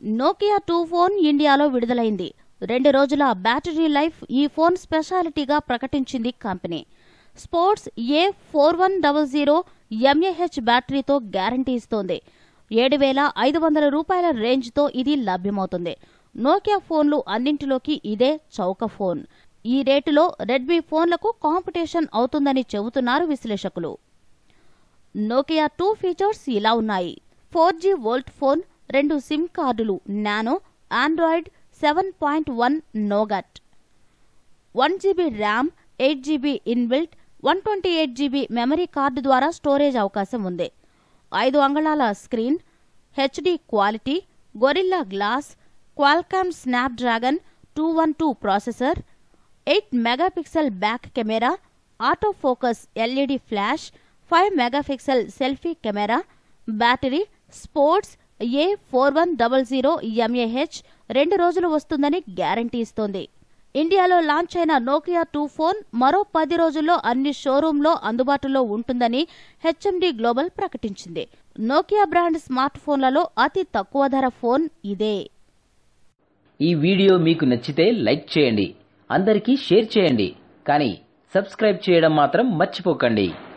Nokia two phone ఇండియాలో విడుదలైంది రెండు రోజుల బ్యాటరీ లైఫ్ ఈ ఫోన్ స్పెషాలిటీగా ప్రకటించింది company sports a four one double zero mAh బ్యాటరీతో గ్యారంటీ ఇస్తోంది ఏడు వేల ఐదు వందల రూపాయల రేంజ్తో ఇది లభ్యమవుతుంది నోకియా ఫోన్లు అన్నింటిలోకి ఇదే చౌక ఫోన్ ఈ రేటులో రెడ్మీ ఫోన్లకు కాంపిటీషన్ అవుతుందని చెబుతున్నారు విశ్లేషకులు నోకియా టూ ఫీచర్స్ ఇలా ఉన్నాయి ఫోర్ జీ వోల్ట్ ఫోన్ రెండు సిమ్ కార్డులు nano Android seven point one Nougat one GB RAM eight GB inbuilt one twenty eight GB memory card ద్వారా స్టోరేజ్ అవకాశం ఉంది ఐదు అంగుళాల screen HD quality Gorilla glass Qualcomm Snapdragon two one two processor eight megapixel back camera auto focus LED flash five megapixel selfie camera battery sports a four one double zero mAh రెండు రోజులు వస్తుందని guarantee ఇస్తోంది ఇండియాలో launch అయిన Nokia two phone మరో పది రోజుల్లో అన్ని షోరూంలో అందుబాటులో ఉంటుందని హెచ్ఎండి గ్లోబల్ ప్రకటించింది నోకియా బ్రాండ్ స్మార్ట్ ఫోన్లలో అతి తక్కువ ధర ఫోన్ ఇదే ఈ వీడియో మీకు నచ్చితే లైక్ చేయండి అందరికీ షేర్ చేయండి కానీ సబ్స్క్రైబ్ చేయడం మాత్రం మర్చిపోకండి